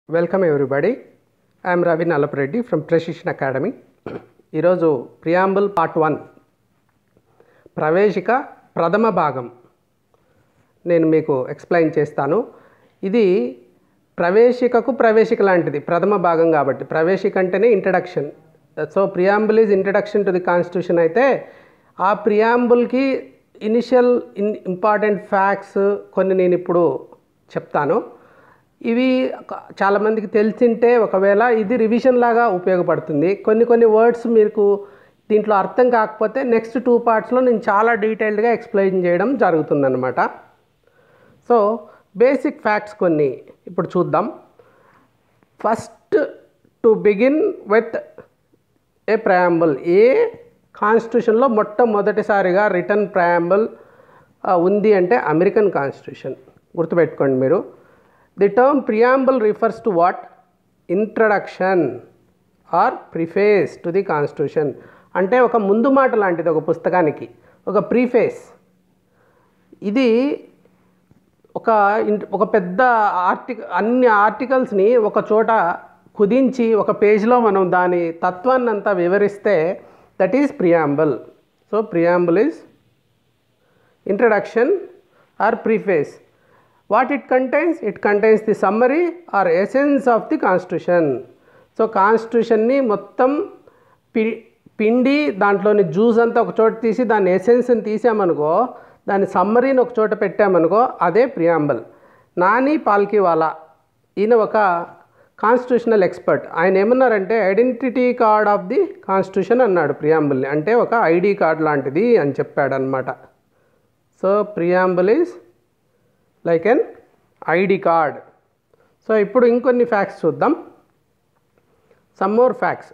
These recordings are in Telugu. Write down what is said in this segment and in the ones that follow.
Welcome everybody I'm Ravi Nallapareddy from Precision Academy ఈరోజు ప్రియాంబుల్ పార్ట్ వన్ ప్రవేశిక ప్రథమ భాగం నేను మీకు ఎక్స్ప్లెయిన్ చేస్తాను ఇది ప్రవేశికకు ప్రవేశిక లాంటిది ప్రథమ భాగం కాబట్టి ప్రవేశిక అంటేనే introduction so preamble is introduction to the constitution అయితే ఆ ప్రియాంబుల్కి ఇనిషియల్ ఇన్ ఇంపార్టెంట్ ఫ్యాక్ట్స్ కొన్ని నేను ఇప్పుడు చెప్తాను ఇవి ఒక- చాలామందికి తెలిసింటే ఒకవేళ ఇది రివిజన్ లాగా ఉపయోగపడుతుంది కొన్ని కొన్ని వర్డ్స్ మీకు దీంట్లో అర్థం కాకపోతే నెక్స్ట్ టూ పార్ట్స్లో నేను చాలా డీటెయిల్డ్గా ఎక్స్ప్లెయిన్ చేయడం జరుగుతుందన్నమాట సో బేసిక్ ఫ్యాక్ట్స్ కొన్ని ఇప్పుడు చూద్దాం first to begin with a preamble a కాన్స్టిట్యూషన్లో మొట్టమొదటిసారిగా రిటర్న్ ప్రయాంబుల్ ఉంది అంటే అమెరికన్ కాన్స్టిట్యూషన్ గుర్తుపెట్టుకోండి మీరు the term preamble refers to what introduction or preface to the constitution అంటే ఒక ముందు మాట లాంటిది ఒక పుస్తకానికి ఒక ప్రీఫేస్ ఇది ఒక ఇన్- ఒక పెద్ద ఆర్టిక అన్ని ఆర్టికల్స్ని ఒక చోట కుదించి ఒక పేజ్లో మనం దాని తత్వాన్ని అంతా వివరిస్తే that is preamble so preamble is introduction or preface what it contains it contains the summary or essence of the constitution so కాన్స్టిట్యూషన్ని మొత్తం పి పిండి దాంట్లోని జ్యూస్ అంతా ఒక చోట తీసి దాని ఎసెన్స్ని తీసామనుకో దాని సమ్మరీని ఒక చోట పెట్టామనుకో అదే ప్రియాంబల్ నాని పాల్కివాలా ఈయన ఒక కాన్స్టిట్యూషనల్ ఎక్స్పర్ట్ ఆయన ఏమన్నారంటే identity card of the constitution అన్నాడు ప్రియాంబుల్ని అంటే ఒక ఐడి కార్డ్ లాంటిది అని చెప్పాడు అనమాట so preamble is like an ID card so ఇప్పుడు ఇంకొన్ని ఫ్యాక్ట్స్ చూద్దాం సమ్ మోర్ ఫ్యాక్ట్స్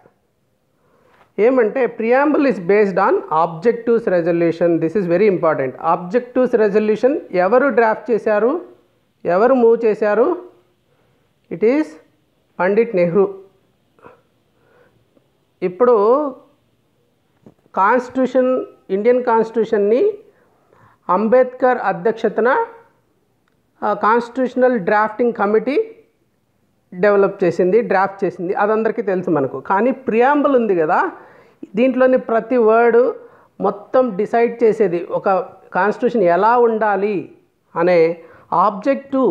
ఏమంటే preamble is based on objectives resolution this is very important objectives resolution ఎవరు డ్రాఫ్ట్ చేశారు ఎవరు మూవ్ చేశారు ఇట్ ఈస్ పండిట్ నెహ్రూ ఇప్పుడు కాన్స్టిట్యూషన్ ఇండియన్ కాన్స్టిట్యూషన్ని అంబేద్కర్ అధ్యక్షతన కాన్స్టిట్యూషనల్ డ్రాఫ్టింగ్ కమిటీ డెవలప్ చేసింది డ్రాఫ్ట్ చేసింది అదందరికీ తెలుసు మనకు కానీ ప్రియాంబుల్ ఉంది కదా దీంట్లోని ప్రతి వర్డ్ మొత్తం డిసైడ్ చేసేది ఒక కాన్స్టిట్యూషన్ ఎలా ఉండాలి అనే ఆబ్జెక్టివ్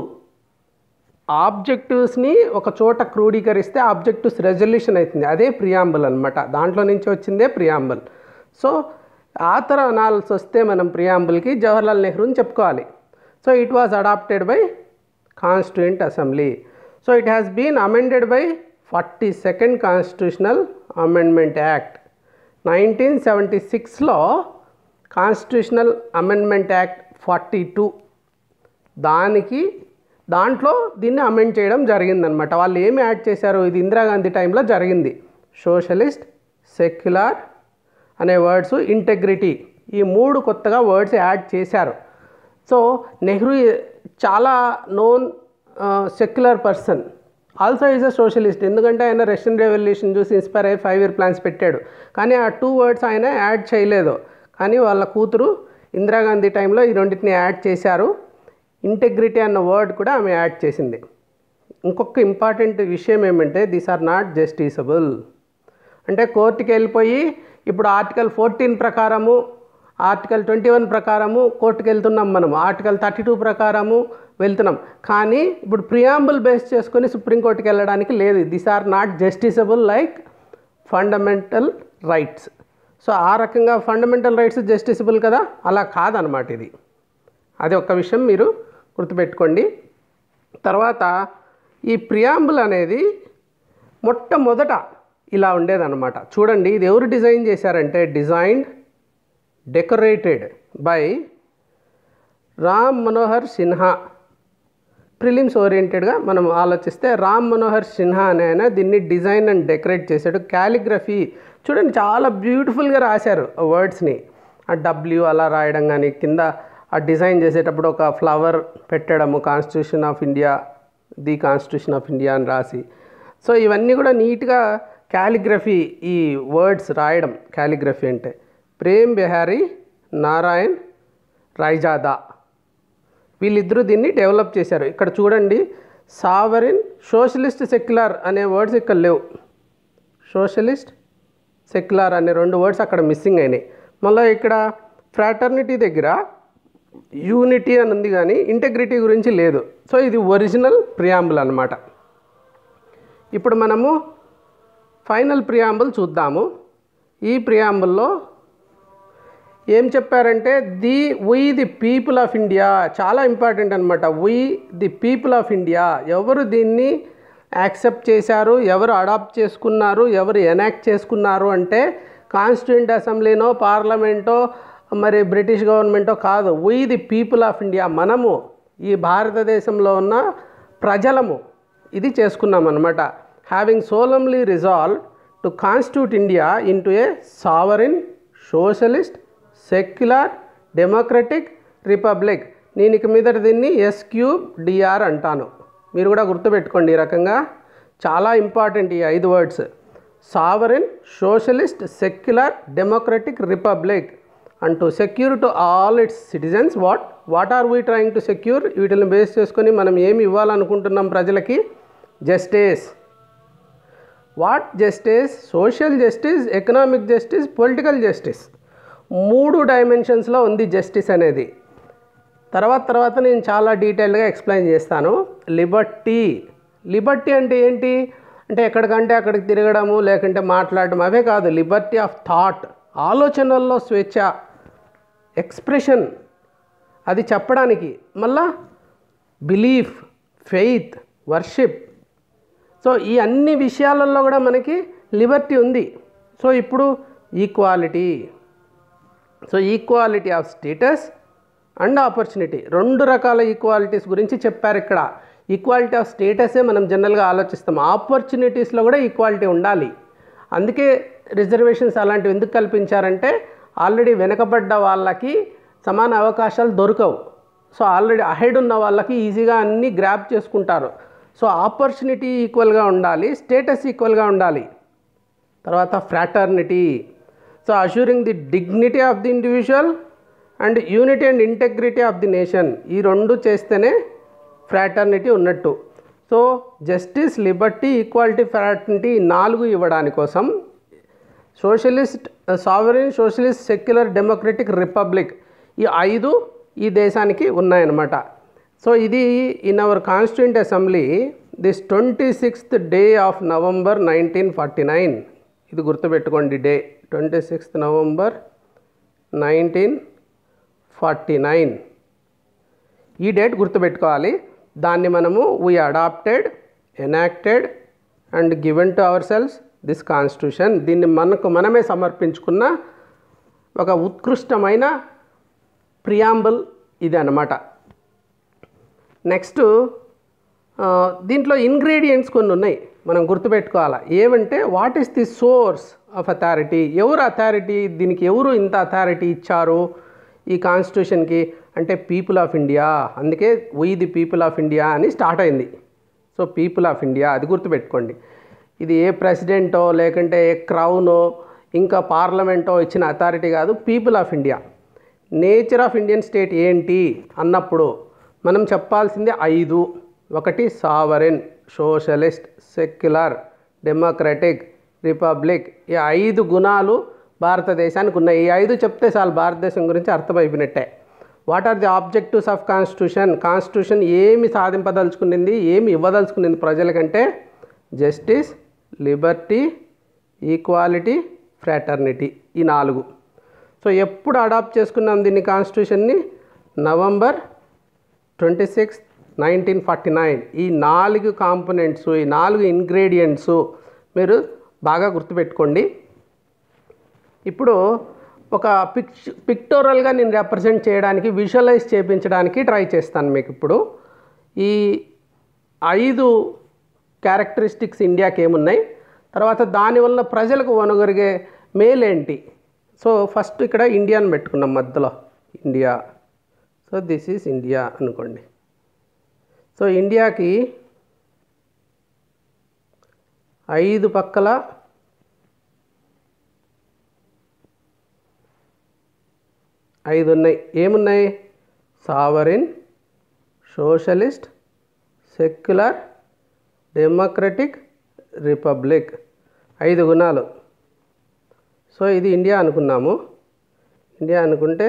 ఆబ్జెక్టివ్స్ని ఒక చోట క్రోడీకరిస్తే ఆబ్జెక్టివ్స్ రెజల్యూషన్ అవుతుంది అదే ప్రియాంబుల్ అనమాట దాంట్లో నుంచి వచ్చిందే ప్రియాంబుల్ సో ఆతర అనాల్సి వస్తే మనం ప్రియాంబుల్కి జవహర్లాల్ నెహ్రూని చెప్పుకోవాలి so it was adopted by constituent assembly so it has been amended by forty second constitutional amendment act nineteen seventy సిక్స్లో constitutional amendment act forty two దానికి దాంట్లో దీన్ని అమెండ్ చేయడం జరిగిందనమాట వాళ్ళు ఏమి యాడ్ చేశారు ఇది ఇందిరాగాంధీ టైంలో జరిగింది సోషలిస్ట్ సెక్యులర్ అనే వర్డ్స్ ఇంటెగ్రిటీ ఈ మూడు కొత్తగా వర్డ్స్ యాడ్ చేశారు సో నెహ్రూ చాలా known secular person also is a socialist ఎందుకంటే ఆయన రష్యన్ రెవల్యూషన్ చూసి ఇన్స్పైర్ అయ్యి ఫైవ్ ఇయర్ ప్లాన్స్ పెట్టాడు కానీ ఆ టూ వర్డ్స్ ఆయన యాడ్ చేయలేదు కానీ వాళ్ళ కూతురు ఇందిరాగాంధీ టైంలో ఈ రెండింటిని యాడ్ చేశారు ఇంటెగ్రిటీ అన్న వర్డ్ కూడా ఆమె యాడ్ చేసింది ఇంకొక ఇంపార్టెంట్ విషయం ఏమంటే దీస్ ఆర్ నాట్ జస్టిసబుల్ అంటే కోర్టుకి వెళ్ళిపోయి ఇప్పుడు ఆర్టికల్ ఫోర్టీన్ ప్రకారము ఆర్టికల్ ట్వంటీ వన్ ప్రకారము కోర్టుకి వెళ్తున్నాం మనం ఆర్టికల్ థర్టీ టూ ప్రకారము వెళ్తున్నాం కానీ ఇప్పుడు ప్రియాంబుల్ బేస్ చేసుకొని సుప్రీంకోర్టుకి వెళ్ళడానికి లేదు this are not justiciable like fundamental rights so ఆ రకంగా ఫండమెంటల్ రైట్స్ జస్టిసబుల్ కదా అలా కాదనమాట ఇది అది ఒక్క విషయం మీరు గుర్తుపెట్టుకోండి తర్వాత ఈ ప్రియాంబుల్ అనేది మొట్టమొదట ఇలా ఉండేదన్నమాట చూడండి ఇది ఎవరు డిజైన్ చేశారంటే designed decorated by Ram Manohar Sinha prelims ఓరియంటెడ్గా మనం ఆలోచిస్తే రామ్ మనోహర్ సిన్హా అనే ఆయన దీన్ని డిజైన్ అండ్ డెకరేట్ చేశాడు క్యాలిగ్రఫీ చూడండి చాలా బ్యూటిఫుల్గా రాశారు వర్డ్స్ని ఆ డబ్ల్యూ అలా రాయడం కానీ కింద ఆ డిజైన్ చేసేటప్పుడు ఒక ఫ్లవర్ పెట్టడము constitution of India the constitution of India అని రాసి సో ఇవన్నీ కూడా నీట్గా క్యాలిగ్రఫీ ఈ వర్డ్స్ రాయడం క్యాలిగ్రఫీ అంటే ప్రేమ్ బిహారీ నారాయణ్ రైజాదా వీళ్ళిద్దరూ దీన్ని డెవలప్ చేశారు ఇక్కడ చూడండి సావరిన్ సోషలిస్ట్ సెక్యులర్ అనే వర్డ్స్ ఇక్కడ లేవు సోషలిస్ట్ సెక్యులర్ అనే రెండు వర్డ్స్ అక్కడ మిస్సింగ్ అయినాయి మళ్ళీ ఇక్కడ ఫ్రాటర్నిటీ దగ్గర యూనిటీ అని ఉంది కానీ ఇంటెగ్రిటీ గురించి లేదు సో ఇది ఒరిజినల్ ప్రియాంబుల్ అనమాట ఇప్పుడు మనము ఫైనల్ ప్రియాంబుల్ చూద్దాము ఈ ప్రియాంబుల్లో ఏం చెప్పారంటే the we the people of India చాలా ఇంపార్టెంట్ అనమాట we the people of India ఎవరు దీన్ని యాక్సెప్ట్ చేశారు ఎవరు అడాప్ట్ చేసుకున్నారు ఎవరు ఎనాక్ట్ చేసుకున్నారు అంటే కాన్స్టిట్యూంట్ అసెంబ్లీనో పార్లమెంటో మరి బ్రిటిష్ గవర్నమెంటో కాదు we the people of India మనము ఈ భారతదేశంలో ఉన్న ప్రజలము ఇది చేసుకున్నాం అనమాట having solemnly resolve to constitute India into a sovereign socialist secular democratic republic నేను ఇక మీదట దీన్ని ఎస్క్యూబ్ డిఆర్ అంటాను మీరు కూడా గుర్తుపెట్టుకోండి ఈ రకంగా చాలా ఇంపార్టెంట్ ఈ ఐదు words sovereign socialist secular democratic republic and to secure to all its citizens what what are we trying to secure వీటిని బేస్ చేసుకొని మనం ఏమి ఇవ్వాలనుకుంటున్నాం ప్రజలకి justice what justice social justice economic justice political justice మూడు డైమెన్షన్స్లో ఉంది జస్టిస్ అనేది తర్వాత తర్వాత నేను చాలా డీటెయిల్గా ఎక్స్ప్లెయిన్ చేస్తాను లిబర్టీ లిబర్టీ అంటే ఏంటి అంటే ఎక్కడికంటే అక్కడికి తిరగడము లేకుంటే మాట్లాడడం అవే కాదు లిబర్టీ ఆఫ్ థాట్ ఆలోచనల్లో స్వేచ్ఛ ఎక్స్ప్రెషన్ అది చెప్పడానికి మళ్ళా బిలీఫ్ ఫెయిత్ వర్షిప్ సో ఈ అన్ని విషయాలలో కూడా మనకి లిబర్టీ ఉంది సో ఇప్పుడు equality so equality of status and opportunity రెండు రకాల ఈక్వాలిటీస్ గురించి చెప్పారు ఇక్కడ ఈక్వాలిటీ ఆఫ్ స్టేటసే మనం జనరల్గా ఆలోచిస్తాం ఆపర్చునిటీస్లో కూడా ఈక్వాలిటీ ఉండాలి అందుకే రిజర్వేషన్స్ అలాంటివి ఎందుకు కల్పించారంటే ఆల్రెడీ వెనకబడ్డ వాళ్ళకి సమాన అవకాశాలు దొరకవు సో ఆల్రెడీ అహెడ్ ఉన్న వాళ్ళకి ఈజీగా అన్నీ గ్రాప్ చేసుకుంటారు సో ఆపర్చునిటీ ఈక్వల్గా ఉండాలి స్టేటస్ ఈక్వల్గా ఉండాలి తర్వాత fraternity so assuring the dignity of the individual and unity and integrity of the nation ఈ రెండు చేస్తేనే ఫ్రాటర్నిటీ ఉన్నట్టు so justice liberty equality fraternity ఈ నాలుగు ఇవ్వడానికి కోసం socialist sovereign socialist secular democratic republic ఈ ఐదు ఈ దేశానికి ఉన్నాయన్నమాట సో ఇది in our constituent assembly this twenty sixth day of November nineteen forty nine ఇది గుర్తుపెట్టుకోండి day twenty sixth November nineteen forty nine ఈ డేట్ గుర్తుపెట్టుకోవాలి దాన్ని మనము we adopted enacted and given to our selves this constitution దీన్ని మనకు మనమే సమర్పించుకున్న ఒక ఉత్కృష్టమైన ప్రియాంబుల్ ఇది అన్నమాట నెక్స్ట్ ఆ, దీంట్లో ఇంగ్రీడియంట్స్ కొన్ని ఉన్నాయి మనం గుర్తుపెట్టుకోవాలా ఏమంటే what is the source of authority ఎవరు అథారిటీ దీనికి ఎవరు ఇంత అథారిటీ ఇచ్చారు ఈ కాన్స్టిట్యూషన్కి అంటే పీపుల్ ఆఫ్ ఇండియా అందుకే we the people of India అని స్టార్ట్ అయింది సో పీపుల్ ఆఫ్ ఇండియా అది గుర్తుపెట్టుకోండి ఇది ఏ ప్రెసిడెంటో లేకుంటే ఏ క్రౌనో ఇంకా పార్లమెంటో ఇచ్చిన అథారిటీ కాదు people of India nature of Indian state ఏంటి అన్నప్పుడు మనం చెప్పాల్సింది ఐదు ఒకటి sovereign socialist secular democratic republic ఈ ఐదు గుణాలు భారతదేశానికి ఉన్నాయి ఈ ఐదు చెప్తే చాలు భారతదేశం గురించి అర్థమైపోయినట్టే what are the objectives of constitution constitution ఏమి సాధింపదలుచుకునింది ఏమి ఇవ్వదలుచుకునింది ప్రజలకంటే జస్టిస్ లిబర్టీ ఈక్వాలిటీ ఫ్రాటర్నిటీ ఈ నాలుగు సో ఎప్పుడు అడాప్ట్ చేసుకున్నాం దీన్ని కాన్స్టిట్యూషన్ని November twenty six nineteen forty nine ఈ నాలుగు కాంపోనెంట్స్ ఈ నాలుగు ఇంగ్రీడియంట్స్ మీరు బాగా గుర్తుపెట్టుకోండి ఇప్పుడు ఒక పిక్ పిక్టోరల్గా నేను రిప్రజెంట్ చేయడానికి విజువలైజ్ చేయించడానికి ట్రై చేస్తాను మీకు ఇప్పుడు ఈ ఐదు క్యారెక్టరిస్టిక్స్ ఇండియాకి ఏమున్నాయి తర్వాత దానివల్ల ప్రజలకు వనగలిగే మేలేంటి సో ఫస్ట్ ఇక్కడ ఇండియాని పెట్టుకున్నాం మధ్యలో India so this is India అనుకోండి సో ఇండియాకి ఐదు పక్కల ఐదు ఉన్నాయి ఏమున్నాయి sovereign socialist secular democratic republic ఐదు గుణాలు సో ఇది ఇండియా అనుకున్నాము ఇండియా అనుకుంటే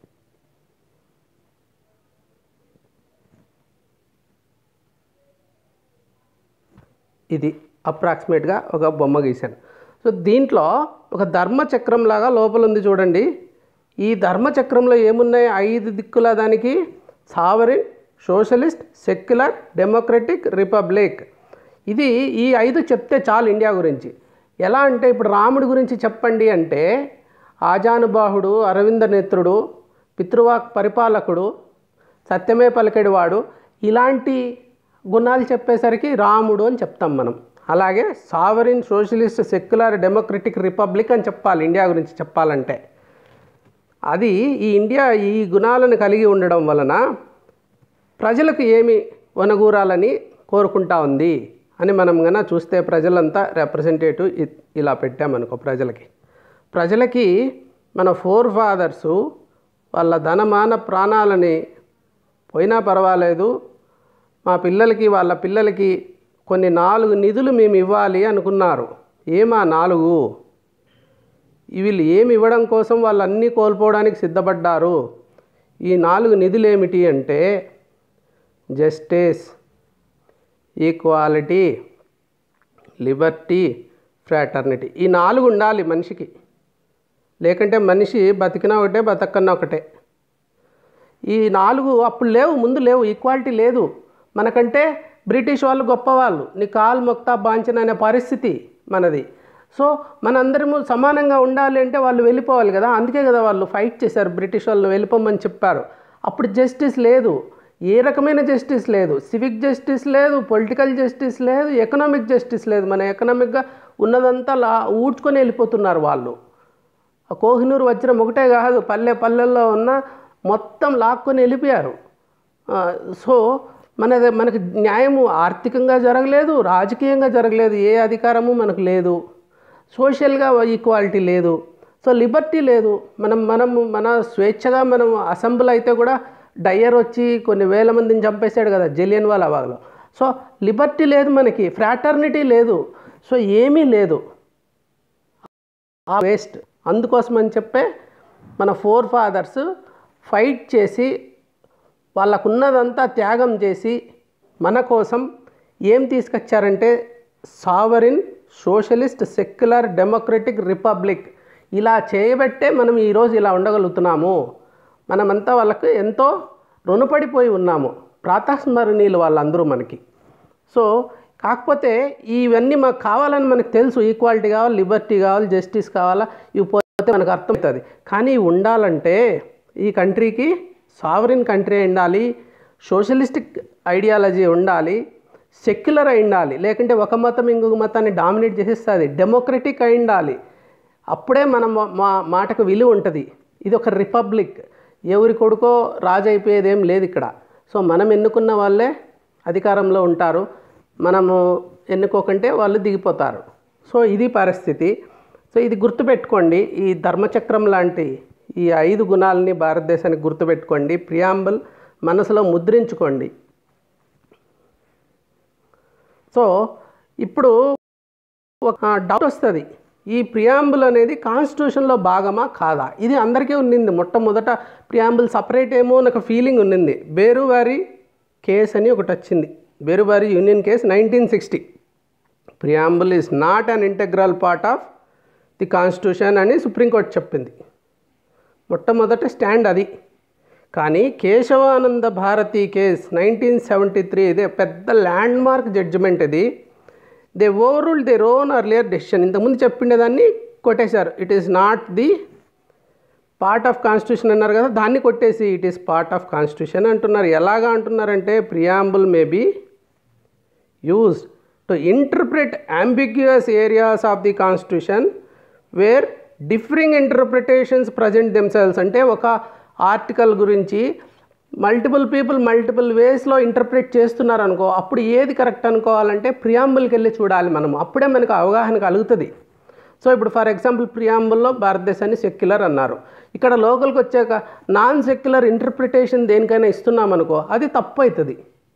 ఇది అప్రాక్సిమేట్గా ఒక బొమ్మ గీశాను సో దీంట్లో ఒక ధర్మచక్రం లాగా లోపల ఉంది చూడండి ఈ ధర్మచక్రంలో ఏమున్నాయి ఐదు దిక్కుల దానికి sovereign socialist secular democratic republic ఇది ఈ ఐదు చెప్తే చాలు ఇండియా గురించి ఎలా అంటే ఇప్పుడు రాముడి గురించి చెప్పండి అంటే ఆజానుబాహుడు అరవింద నేత్రుడు పితృవాక్ పరిపాలకుడు సత్యమే పలికెడివాడు ఇలాంటి గుణాలు చెప్పేసరికి రాముడు అని చెప్తాం మనం అలాగే sovereign socialist secular democratic republic అని చెప్పాలి ఇండియా గురించి చెప్పాలంటే అది ఈ ఇండియా ఈ గుణాలను కలిగి ఉండడం వలన ప్రజలకు ఏమి వనగూరాలని కోరుకుంటా ఉంది అని మనం గన చూస్తే ప్రజలంతా రిప్రజెంటేటివ్ ఇ- ఇలా పెట్టామనుకో ప్రజలకి ప్రజలకి మన ఫోర్ ఫాదర్సు వాళ్ళ ధనమాన ప్రాణాలని పోయినా పర్వాలేదు మా పిల్లలకి వాళ్ళ పిల్లలకి కొన్ని నాలుగు నిధులు మేము ఇవ్వాలి అనుకున్నారు ఏమా నాలుగు వీళ్ళు ఏమి ఇవ్వడం కోసం వాళ్ళు అన్నీ కోల్పోవడానికి సిద్ధపడ్డారు ఈ నాలుగు నిధులు ఏమిటి అంటే జస్టిస్ ఈక్వాలిటీ లిబర్టీ ఫ్రాటర్నిటీ ఈ నాలుగు ఉండాలి మనిషికి లేకంటే మనిషి బతికినా ఒకటే బతకన్నా ఒకటే ఈ నాలుగు అప్పుడు లేవు ముందు లేవు ఈక్వాలిటీ లేదు మనకంటే బ్రిటిష్ వాళ్ళు గొప్పవాళ్ళు నీ కాలు మొక్తా బాంచన అనే పరిస్థితి మనది సో మనందరము సమానంగా ఉండాలి అంటే వాళ్ళు వెళ్ళిపోవాలి కదా అందుకే కదా వాళ్ళు ఫైట్ చేశారు బ్రిటిష్ వాళ్ళు వెళ్ళిపోమని చెప్పారు అప్పుడు జస్టిస్ లేదు ఏ రకమైన జస్టిస్ లేదు సివిక్ జస్టిస్ లేదు పొలిటికల్ జస్టిస్ లేదు ఎకనామిక్ జస్టిస్ లేదు మన ఎకనామిక్గా ఉన్నదంతా లా ఊడ్చుకొని వెళ్ళిపోతున్నారు వాళ్ళు ఆ కోహినూరు వజ్రం ఒకటే కాదు పల్లె పల్లెల్లో ఉన్న మొత్తం లాక్కొని వెళ్ళిపోయారు ఆ, సో మనది మనకు న్యాయము ఆర్థికంగా జరగలేదు రాజకీయంగా జరగలేదు ఏ అధికారము మనకు లేదు సోషల్గా ఈక్వాలిటీ లేదు సో లిబర్టీ లేదు మనం మనం మన స్వేచ్ఛగా మనం అసెంబ్లీ అయితే కూడా డయ్యర్ వచ్చి కొన్ని వేల మందిని చంపేశాడు కదా జలియన్ వాళ్ళ వాగలో సో లిబర్టీ లేదు మనకి ఫ్రాటర్నిటీ లేదు సో ఏమీ లేదు ఆ వేస్ట్ అందుకోసం అని చెప్పే మన ఫోర్ ఫాదర్స్ ఫైట్ చేసి వాళ్ళకున్నదంతా త్యాగం చేసి మన కోసం ఏం తీసుకొచ్చారంటే sovereign socialist secular democratic republic ఇలా చేయబట్టే మనం ఈరోజు ఇలా ఉండగలుగుతున్నాము మనమంతా వాళ్ళకు ఎంతో రుణపడిపోయి ఉన్నాము ప్రాతస్మరణీయులు వాళ్ళందరూ మనకి సో కాకపోతే ఇవన్నీ మాకు కావాలని మనకు తెలుసు ఈక్వాలిటీ కావాలి లిబర్టీ కావాలి జస్టిస్ కావాలా ఇవి పోతే మనకు అర్థమవుతుంది కానీ ఇవి ఉండాలంటే ఈ కంట్రీకి సావరిన్ కంట్రీ ఉండాలి సోషలిస్టిక్ ఐడియాలజీ ఉండాలి సెక్యులర్ అయి ఉండాలి లేకుంటే ఒక మతం ఇంకొక మతాన్ని డామినేట్ చేసేస్తుంది డెమోక్రటిక్ అయి ఉండాలి అప్పుడే మనం మా మాటకు విలువ ఉంటుంది ఇది ఒక రిపబ్లిక్ ఎవరి కొడుకో రాజు అయిపోయేది ఏం లేదు ఇక్కడ సో మనం ఎన్నుకున్న వాళ్ళే అధికారంలో ఉంటారు మనము ఎన్నుకోకుంటే వాళ్ళు దిగిపోతారు సో ఇది పరిస్థితి సో ఇది గుర్తుపెట్టుకోండి ఈ ధర్మచక్రం లాంటి ఈ ఐదు గుణాలని భారతదేశానికి గుర్తుపెట్టుకోండి ప్రియాంబుల్ మనసులో ముద్రించుకోండి సో ఇప్పుడు ఒక డౌట్ వస్తుంది ఈ ప్రియాంబుల్ అనేది కాన్స్టిట్యూషన్లో భాగమా కాదా ఇది అందరికీ ఉన్నింది మొట్టమొదట ప్రియాంబుల్ సపరేట్ ఏమో అని ఒక ఫీలింగ్ ఉన్నింది బేరువారి కేస్ అని ఒకటి వచ్చింది Berubari union case nineteen sixty preamble is not an integral part of the constitution అని సుప్రీంకోర్టు చెప్పింది మొట్టమొదటి స్టాండ్ అది కానీ Kesavananda Bharati case nineteen seventy three ఇదే పెద్ద ల్యాండ్ మార్క్ జడ్జిమెంట్ ఇది they over their own earlier decision ఇంతకుముందు చెప్పిండేదాన్ని కొట్టేశారు it is not the part of constitution అన్నారు కదా దాన్ని కొట్టేసి it is part of constitution అంటున్నారు ఎలాగా అంటున్నారంటే preamble may be used to interpret ambiguous areas of the constitution where differing interpretations present themselves అంటే ఒక ఆర్టికల్ గురించి మల్టిపుల్ పీపుల్ మల్టిపుల్ వేస్లో ఇంటర్ప్రిట్ చేస్తున్నారు అనుకో అప్పుడు ఏది కరెక్ట్ అనుకోవాలంటే ప్రియాంబుల్కి వెళ్ళి చూడాలి మనం అప్పుడే మనకు అవగాహన కలుగుతుంది సో ఇప్పుడు ఫర్ ఎగ్జాంపుల్ ప్రియాంబుల్లో భారతదేశాన్ని సెక్యులర్ అన్నారు ఇక్కడ లోకల్కి వచ్చాక నాన్ సెక్యులర్ ఇంటర్ప్రిటేషన్ దేనికైనా ఇస్తున్నాం అనుకో అది తప్పు అవుతుంది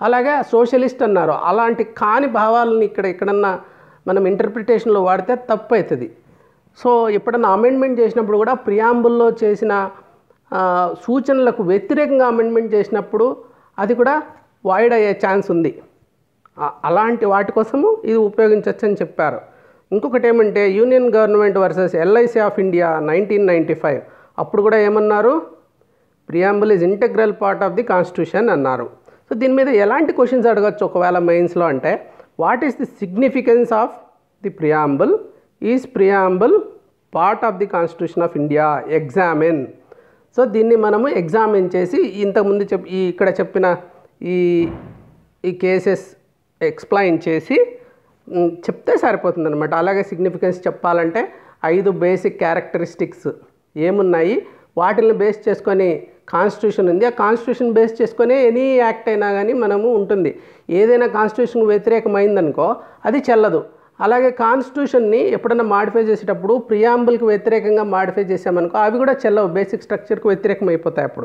అలాగే సోషలిస్ట్ అన్నారు అలాంటి కాని భావాలను ఇక్కడ ఎక్కడన్నా మనం ఇంటర్ప్రిటేషన్లో వాడితే తప్పు అవుతుంది సో ఎప్పుడన్నా అమెండ్మెంట్ చేసినప్పుడు కూడా ప్రియాంబుల్లో చేసిన ఆ, సూచనలకు వ్యతిరేకంగా అమెండ్మెంట్ చేసినప్పుడు అది కూడా వాయిడ్ అయ్యే ఛాన్స్ ఉంది ఆ- అలాంటి వాటి కోసము ఇది ఉపయోగించవచ్చు అని చెప్పారు ఇంకొకటి ఏమంటే union government versus LIC of India nineteen ninety five అప్పుడు కూడా ఏమన్నారు preamble is integral part of the constitution అన్నారు సో దీని మీద ఎలాంటి క్వశ్చన్స్ అడగచ్చు ఒకవేళ మెయిన్స్లో అంటే what is the significance of the preamble is preamble part of the constitution of India examine so దీన్ని మనము ఎగ్జామిన్ చేసి ఇంతకుముందు చెప్ ఈ ఇక్కడ చెప్పిన ఈ ఈ కేసెస్ ఎక్స్ప్లెయిన్ చేసి మ్, చెప్తే సరిపోతుంది అనమాట అలాగే సిగ్నిఫికెన్స్ చెప్పాలంటే ఐదు బేసిక్ క్యారెక్టరిస్టిక్స్ ఏమున్నాయి వాటిని బేస్ చేసుకొని కాన్స్టిట్యూషన్ ఉంది ఆ కాన్స్టిట్యూషన్ బేస్ చేసుకొని ఎనీ యాక్ట్ అయినా కానీ మనము ఉంటుంది ఏదైనా కాన్స్టిట్యూషన్ వ్యతిరేకమైందనుకో అది చెల్లదు అలాగే కాన్స్టిట్యూషన్ని ఎప్పుడైనా మాడిఫై చేసేటప్పుడు ప్రియాంబుల్కి వ్యతిరేకంగా మాడిఫై చేసామనుకో అవి కూడా చెల్లవు బేసిక్ స్ట్రక్చర్కి వ్యతిరేకం అయిపోతాయి అప్పుడు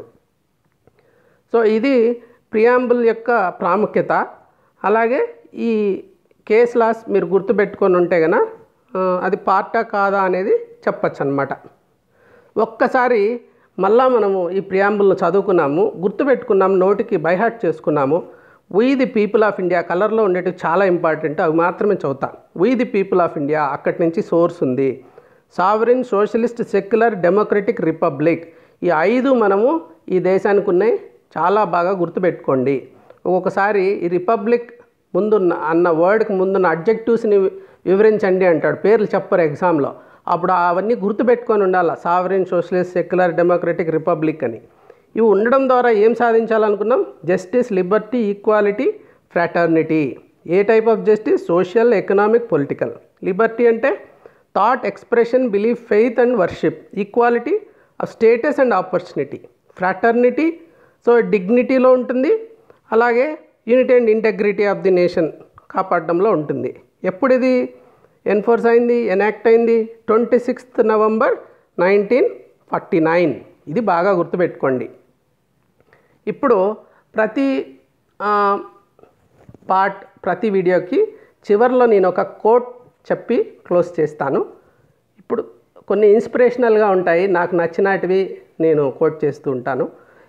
సో ఇది ప్రియాంబుల్ యొక్క ప్రాముఖ్యత అలాగే ఈ కేస్ లాస్ మీరు గుర్తుపెట్టుకొని ఉంటే గన ఆ, అది పార్టా కాదా అనేది చెప్పచ్చు అనమాట ఒక్కసారి మళ్ళా మనము ఈ ప్రియాంబుల్ను చదువుకున్నాము గుర్తుపెట్టుకున్నాము నోటికి బైహార్ట్ చేసుకున్నాము we the people of India కలర్లో ఉండేటివి చాలా ఇంపార్టెంట్ అవి మాత్రమే చదువుతా we the people of India అక్కడి నుంచి సోర్స్ ఉంది sovereign socialist secular democratic republic ఈ ఐదు మనము ఈ దేశానికి ఉన్నాయి చాలా బాగా గుర్తుపెట్టుకోండి ఒక్కొక్కసారి ఈ రిపబ్లిక్ ముందున్న అన్న వర్డ్కి ముందున్న అడ్జెక్టివ్స్ని వివరించండి అంటాడు పేర్లు చెప్పరు ఎగ్జామ్లో అప్పుడు అవన్నీ గుర్తుపెట్టుకొని ఉండాలి sovereign socialist secular democratic republic అని ఇవి ఉండడం ద్వారా ఏం సాధించాలనుకున్నాం జస్టిస్ లిబర్టీ ఈక్వాలిటీ ఫ్రాటర్నిటీ ఏ type of justice social economic political liberty అంటే thought expression belief faith and worship equality of status and opportunity fraternity so డిగ్నిటీలో ఉంటుంది అలాగే unity and integrity of the nation కాపాడడంలో ఉంటుంది ఎప్పుడు ఇది ఎన్ఫోర్స్ అయింది ఎనాక్ట్ అయింది twenty sixth November nineteen forty nine ఇది బాగా గుర్తుపెట్టుకోండి ఇప్పుడు ప్రతి ఆ, పార్ట్ ప్రతి వీడియోకి చివరిలో నేను ఒక కోట్ చెప్పి క్లోజ్ చేస్తాను ఇప్పుడు కొన్ని ఇన్స్పిరేషనల్గా ఉంటాయి నాకు నచ్చినటివి నేను కోట్ చేస్తూ ఉంటాను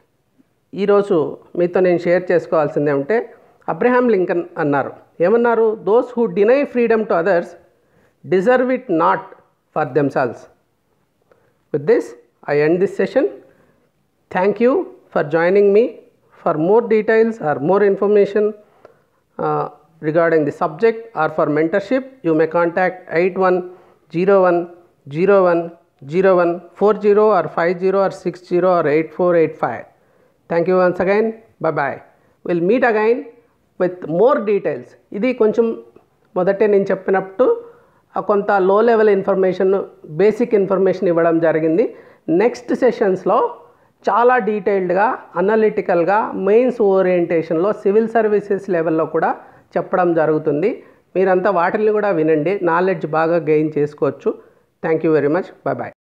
ఈరోజు మీతో నేను షేర్ చేసుకోవాల్సింది ఏమంటే అబ్రహాం లింకన్ అన్నారు ఏమన్నారు those who deny freedom to others deserve it not for themselves With this, I end this session. Thank you for joining me. For more details or more information uh, regarding the subject or for mentorship, you may contact 8101 01 01 40 or 50 or 60 or 8485. Thank you once again. Bye bye. We'll meet again with more details. ఇది కొంచెం మొదటే నేను చెప్పినట్టు ఆ కొంత లో లెవెల్ ఇన్ఫర్మేషన్ బేసిక్ ఇన్ఫర్మేషన్ ఇవ్వడం జరిగింది నెక్స్ట్ సెషన్స్లో చాలా డీటెయిల్డ్గా అనలిటికల్గా మెయిన్స్ ఓరియంటేషన్లో సివిల్ సర్వీసెస్ లెవెల్లో కూడా చెప్పడం జరుగుతుంది మీరంతా వాటిని కూడా వినండి నాలెడ్జ్ బాగా గెయిన్ చేసుకోవచ్చు thank you very much bye bye